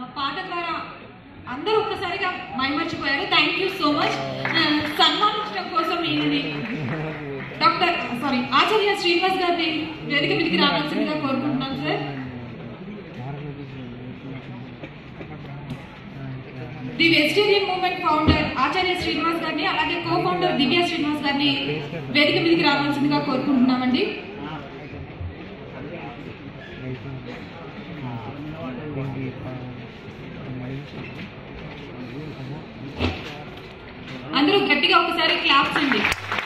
పాట ద్వారా అందరూ ఒక్కసారిగా మైమర్చిపోయారు థ్యాంక్ యూ సో మచ్ సన్మానించడం కోసం ఈయనని డాక్టర్ సారీ ఆచార్య శ్రీనివాస్ గారిని వేదిక మీదకి రావాల్సిందిగా కోరుకుంటున్నాను sir the vegetarian movement founder Acharya Srinivas గారిని అలాగే కో ఫౌండర్ దివ్య శ్రీనివాస్ గారిని వేదిక మీదకి రావాల్సిందిగా కోరుకుంటున్నామండి అందరూ గట్టిగా ఒకసారి క్లాప్స్ అండి